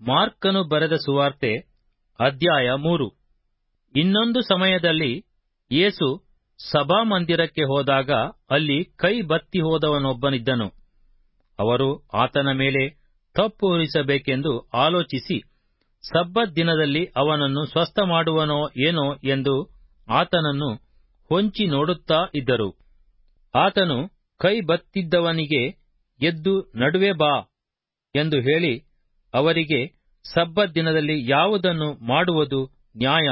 ಮಾರ್ಕನು ಬರೆದ ಸುವಾರ್ತೆ ಅಧ್ಯಾಯ ಮೂರು ಇನ್ನೊಂದು ಸಮಯದಲ್ಲಿ ಯೇಸು ಸಭಾಮಂದಿರಕ್ಕೆ ಹೋದಾಗ ಅಲ್ಲಿ ಕೈ ಬತ್ತಿ ಹೋದವನೊಬ್ಬನಿದ್ದನು ಅವರು ಆತನ ಮೇಲೆ ತಪ್ಪು ಹೊರಿಸಬೇಕೆಂದು ಆಲೋಚಿಸಿ ಸಬ್ಬತ್ ದಿನದಲ್ಲಿ ಅವನನ್ನು ಸ್ವಸ್ಥ ಮಾಡುವನೋ ಏನೋ ಎಂದು ಆತನನ್ನು ಹೊಂಚಿ ನೋಡುತ್ತಾ ಇದ್ದರು ಆತನು ಕೈ ಬತ್ತಿದ್ದವನಿಗೆ ಎದ್ದು ನಡುವೆ ಬಾ ಎಂದು ಹೇಳಿ ಅವರಿಗೆ ಸಬ್ಬತ್ ದಿನದಲ್ಲಿ ಯಾವುದನ್ನು ಮಾಡುವುದು ನ್ಯಾಯ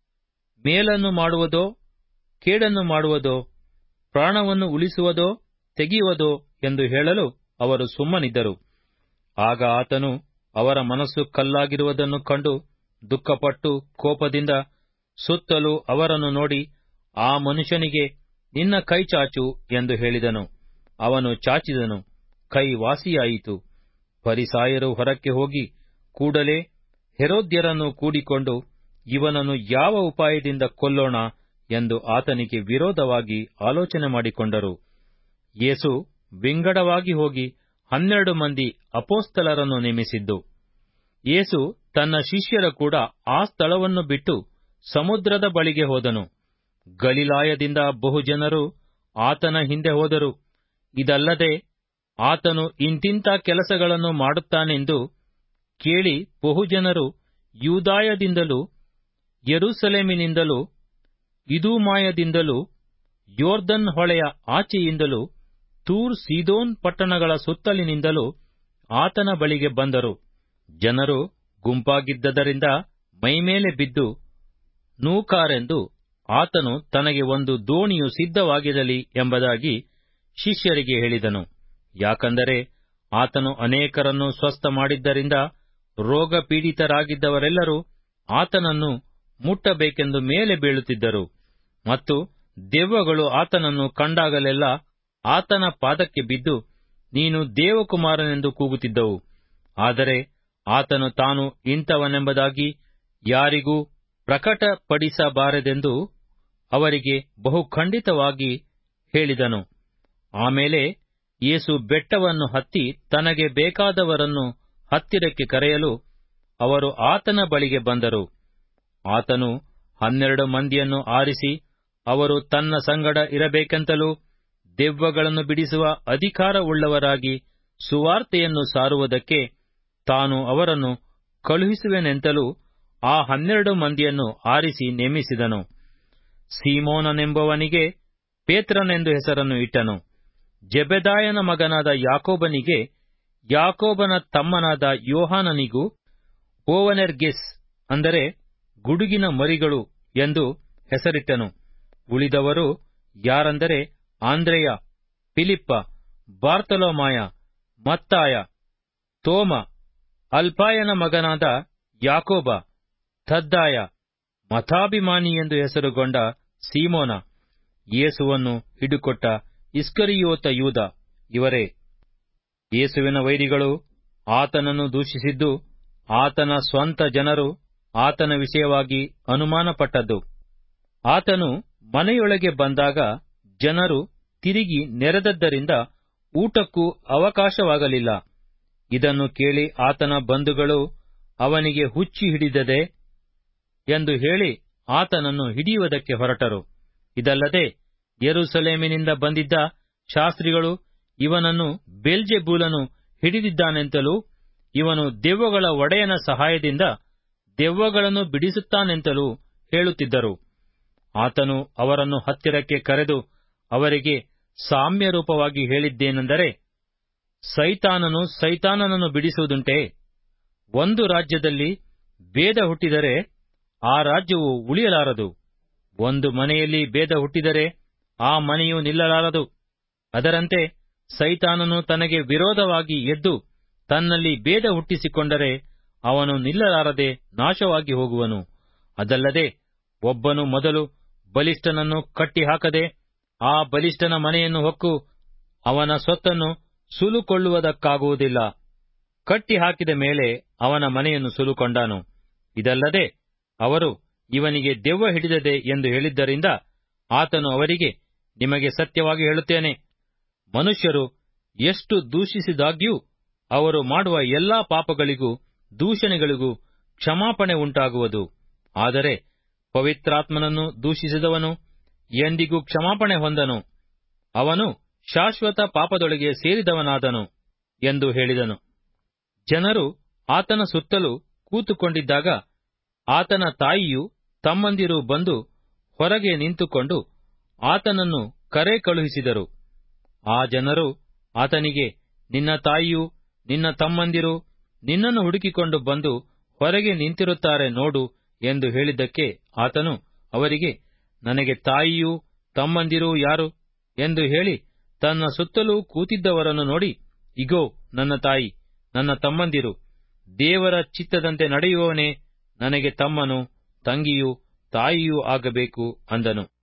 ಮೇಲನ್ನು ಮಾಡುವುದೋ ಕೇಡನ್ನು ಮಾಡುವುದೋ ಪ್ರಾಣವನ್ನು ಉಳಿಸುವುದೋ ತೆಗೆಯುವುದೋ ಎಂದು ಹೇಳಲು ಅವರು ಸುಮ್ಮನಿದ್ದರು ಆಗ ಆತನು ಅವರ ಮನಸ್ಸು ಕಲ್ಲಾಗಿರುವುದನ್ನು ಕಂಡು ದುಃಖಪಟ್ಟು ಕೋಪದಿಂದ ಸುತ್ತಲೂ ಅವರನ್ನು ನೋಡಿ ಆ ಮನುಷ್ಯನಿಗೆ ನಿನ್ನ ಕೈ ಚಾಚು ಎಂದು ಹೇಳಿದನು ಅವನು ಚಾಚಿದನು ಕೈ ವಾಸಿಯಾಯಿತು ಪರಿಸಾಯರು ಹೊರಕ್ಕೆ ಹೋಗಿ ಕೂಡಲೇ ಹೆರೋದ್ಯರನ್ನು ಕೂಡಿಕೊಂಡು ಇವನನ್ನು ಯಾವ ಉಪಾಯದಿಂದ ಕೊಲ್ಲೋಣ ಎಂದು ಆತನಿಗೆ ವಿರೋಧವಾಗಿ ಆಲೋಚನೆ ಮಾಡಿಕೊಂಡರು ಯೇಸು ವಿಂಗಡವಾಗಿ ಹೋಗಿ ಹನ್ನೆರಡು ಮಂದಿ ಅಪೋಸ್ತಲರನ್ನು ನೇಮಿಸಿದ್ದು ಯೇಸು ತನ್ನ ಶಿಷ್ಯರ ಕೂಡ ಆ ಸ್ಥಳವನ್ನು ಬಿಟ್ಟು ಸಮುದ್ರದ ಬಳಿಗೆ ಹೋದನು ಗಲಿಲಾಯದಿಂದ ಬಹುಜನರು ಆತನ ಹಿಂದೆ ಹೋದರು ಇದಲ್ಲದೆ ಆತನು ಇಂತಿಂಥ ಕೆಲಸಗಳನ್ನು ಮಾಡುತ್ತಾನೆಂದು ಕೇಳಿ ಬಹುಜನರು ಯೂದಾಯದಿಂದಲೂ ಯೆರೂಸಲೇಮಿನಿಂದಲೂ ಇದೂಮಾಯದಿಂದಲೂ ಯೋರ್ದನ್ ಹೊಳೆಯ ಆಚೆಯಿಂದಲೂ ತೂರ್ ಸೀದೋನ್ ಪಟ್ಟಣಗಳ ಸುತ್ತಲಿನಿಂದಲೂ ಆತನ ಬಳಿಗೆ ಬಂದರು ಜನರು ಗುಂಪಾಗಿದ್ದರಿಂದ ಮೈಮೇಲೆ ಬಿದ್ದು ನೂಕಾರೆಂದು ಆತನು ತನಗೆ ಒಂದು ದೋಣಿಯು ಸಿದ್ಧವಾಗಿರಲಿ ಎಂಬುದಾಗಿ ಶಿಷ್ಯರಿಗೆ ಹೇಳಿದನು ಯಾಕಂದರೆ ಆತನು ಅನೇಕರನ್ನು ಸ್ವಸ್ಥ ಮಾಡಿದ್ದರಿಂದ ರೋಗ ಪೀಡಿತರಾಗಿದ್ದವರೆಲ್ಲರೂ ಆತನನ್ನು ಮುಟ್ಟಬೇಕೆಂದು ಮೇಲೆ ಬೀಳುತ್ತಿದ್ದರು ಮತ್ತು ದೆವ್ವಗಳು ಆತನನ್ನು ಕಂಡಾಗಲೆಲ್ಲ ಆತನ ಪಾದಕ್ಕೆ ಬಿದ್ದು ನೀನು ದೇವಕುಮಾರನೆಂದು ಕೂಗುತ್ತಿದ್ದವು ಆದರೆ ಆತನು ತಾನು ಇಂಥವನೆಂಬುದಾಗಿ ಯಾರಿಗೂ ಪ್ರಕಟಪಡಿಸಬಾರದೆಂದು ಅವರಿಗೆ ಬಹು ಖಂಡಿತವಾಗಿ ಹೇಳಿದನು ಆಮೇಲೆ ಯೇಸು ಬೆಟ್ಟವನ್ನು ಹತ್ತಿ ತನಗೆ ಬೇಕಾದವರನ್ನು ಹತ್ತಿರಕ್ಕೆ ಕರೆಯಲು ಅವರು ಆತನ ಬಳಿಗೆ ಬಂದರು ಆತನು ಹನ್ನೆರಡು ಮಂದಿಯನ್ನು ಆರಿಸಿ ಅವರು ತನ್ನ ಸಂಗಡ ಇರಬೇಕೆಂತಲೂ ದೆವ್ವಗಳನ್ನು ಬಿಡಿಸುವ ಅಧಿಕಾರವುಳ್ಳವರಾಗಿ ಸುವಾರ್ತೆಯನ್ನು ಸಾರುವುದಕ್ಕೆ ತಾನು ಅವರನ್ನು ಕಳುಹಿಸುವೆನೆಂತಲೂ ಆ ಹನ್ನೆರಡು ಮಂದಿಯನ್ನು ಆರಿಸಿ ನೇಮಿಸಿದನು ಸೀಮೋನನೆಂಬವನಿಗೆ ಪೇತ್ರನೆಂದು ಹೆಸರನ್ನು ಇಟ್ಟನು ಜೆಬೆದಾಯನ ಮಗನಾದ ಯಾಕೋಬನಿಗೆ ಯಾಕೋಬನ ತಮ್ಮನಾದ ಯೋಹಾನನಿಗೂ ಓವನೆರ್ಗೆಸ್ ಅಂದರೆ ಗುಡುಗಿನ ಮರಿಗಳು ಎಂದು ಹೆಸರಿಟ್ಟನು ಉಳಿದವರು ಯಾರಂದರೆ ಆಂದ್ರೆಯ ಫಿಲಿಪ್ಪ ಬಾರ್ತಲೋಮಾಯ ಮತ್ತಾಯ ತೋಮ ಅಲ್ಪಾಯನ ಮಗನಾದ ಯಾಕೋಬ ಥದ್ದಾಯ ಮಥಾಭಿಮಾನಿ ಎಂದು ಹೆಸರುಗೊಂಡ ಸೀಮೋನ ಯೇಸುವನ್ನು ಹಿಡುಕೊಟ್ಟ ಇಸ್ಕರಿಯೋತ ಯೂದ ಇವರೇ ಯೇಸುವಿನ ವೈರಿಗಳು ಆತನನ್ನು ದೂಷಿಸಿದ್ದು ಆತನ ಸ್ವಂತ ಜನರು ಆತನ ವಿಷಯವಾಗಿ ಅನುಮಾನಪಟ್ಟದ್ದು ಆತನು ಮನೆಯೊಳಗೆ ಬಂದಾಗ ಜನರು ತಿರುಗಿ ನೆರೆದದ್ದರಿಂದ ಊಟಕ್ಕೂ ಅವಕಾಶವಾಗಲಿಲ್ಲ ಇದನ್ನು ಕೇಳಿ ಆತನ ಬಂಧುಗಳು ಅವನಿಗೆ ಹುಚ್ಚಿ ಹಿಡಿದದೆ ಎಂದು ಹೇಳಿ ಆತನನ್ನು ಹಿಡಿಯುವುದಕ್ಕೆ ಹೊರಟರು ಇದಲ್ಲದೆ ಯೆರೂಸಲೇಮಿನಿಂದ ಬಂದಿದ್ದ ಶಾಸ್ತ್ರಿಗಳು ಇವನನ್ನು ಬೆಲ್ಜೆಬೂಲನು ಹಿಡಿದಿದ್ದಾನೆಂತಲೂ ಇವನು ದೆವ್ವಗಳ ಒಡೆಯನ ಸಹಾಯದಿಂದ ದೆವ್ವಗಳನ್ನು ಬಿಡಿಸುತ್ತಾನೆಂತಲೂ ಹೇಳುತ್ತಿದ್ದರು ಆತನು ಅವರನ್ನು ಹತ್ತಿರಕ್ಕೆ ಕರೆದು ಅವರಿಗೆ ಸಾಮ್ಯ ರೂಪವಾಗಿ ಹೇಳಿದ್ದೇನೆಂದರೆ ಸೈತಾನನು ಸೈತಾನನನ್ನು ಬಿಡಿಸುವುದುಂಟೆ ಒಂದು ರಾಜ್ಯದಲ್ಲಿ ಭೇದ ಹುಟ್ಟಿದರೆ ಆ ರಾಜ್ಯವು ಉಳಿಯಲಾರದು ಒಂದು ಮನೆಯಲ್ಲಿ ಭೇದ ಹುಟ್ಟಿದರೆ ಆ ಮನೆಯು ನಿಲ್ಲಲಾರದು ಅದರಂತೆ ಸೈತಾನನು ತನಗೆ ವಿರೋಧವಾಗಿ ಎದ್ದು ತನ್ನಲ್ಲಿ ಭೇದ ಹುಟ್ಟಿಸಿಕೊಂಡರೆ ಅವನು ನಿಲ್ಲಲಾರದೆ ನಾಶವಾಗಿ ಹೋಗುವನು ಅದಲ್ಲದೆ ಒಬ್ಬನು ಮೊದಲು ಬಲಿಷ್ಠನನ್ನು ಕಟ್ಟಿಹಾಕದೆ ಆ ಬಲಿಷ್ಠನ ಮನೆಯನ್ನು ಹೊಕ್ಕು ಅವನ ಸೊತ್ತನ್ನು ಸುಲುಕೊಳ್ಳುವುದಕ್ಕಾಗುವುದಿಲ್ಲ ಕಟ್ಟಿ ಹಾಕಿದ ಮೇಲೆ ಅವನ ಮನೆಯನ್ನು ಸುಲುಕೊಂಡಾನು ಇದಲ್ಲದೆ ಅವರು ಇವನಿಗೆ ದೆವ್ವ ಹಿಡಿದದೆ ಎಂದು ಹೇಳಿದ್ದರಿಂದ ಆತನು ಅವರಿಗೆ ನಿಮಗೆ ಸತ್ಯವಾಗಿ ಹೇಳುತ್ತೇನೆ ಮನುಷ್ಯರು ಎಷ್ಟು ದೂಷಿಸಿದಾಗ್ಯೂ ಅವರು ಮಾಡುವ ಎಲ್ಲಾ ಪಾಪಗಳಿಗೂ ದೂಷಣೆಗಳಿಗೂ ಕ್ಷಮಾಪಣೆ ಉಂಟಾಗುವುದು ಆದರೆ ಪವಿತ್ರಾತ್ಮನನ್ನು ದೂಷಿಸಿದವನು ಎಂದಿಗೂ ಕ್ಷಮಾಪಣೆ ಹೊಂದನು ಅವನು ಶಾಶ್ವತ ಪಾಪದೊಳಗೆ ಸೇರಿದವನಾದನು ಎಂದು ಹೇಳಿದನು ಜನರು ಆತನ ಸುತ್ತಲೂ ಕೂತುಕೊಂಡಿದ್ದಾಗ ಆತನ ತಾಯಿಯು ತಮ್ಮಂದಿರು ಬಂದು ಹೊರಗೆ ನಿಂತುಕೊಂಡು ಆತನನ್ನು ಕರೆ ಕಳುಹಿಸಿದರು ಆ ಜನರು ಆತನಿಗೆ ನಿನ್ನ ತಾಯಿಯು ನಿನ್ನ ತಮ್ಮಂದಿರು ನಿನ್ನನ್ನು ಹುಡುಕಿಕೊಂಡು ಬಂದು ಹೊರಗೆ ನಿಂತಿರುತ್ತಾರೆ ನೋಡು ಎಂದು ಹೇಳಿದ್ದಕ್ಕೆ ಆತನು ಅವರಿಗೆ ನನಗೆ ತಾಯಿಯೂ ತಮ್ಮಂದಿರೂ ಯಾರು ಎಂದು ಹೇಳಿ ತನ್ನ ಸುತ್ತಲೂ ಕೂತಿದ್ದವರನ್ನು ನೋಡಿ ಇಗೋ ನನ್ನ ತಾಯಿ ನನ್ನ ತಮ್ಮಂದಿರು ದೇವರ ಚಿತ್ತದಂತೆ ನಡೆಯುವವನೇ ನನಗೆ ತಮ್ಮನು ತಂಗಿಯೂ ತಾಯಿಯೂ ಆಗಬೇಕು ಅಂದನು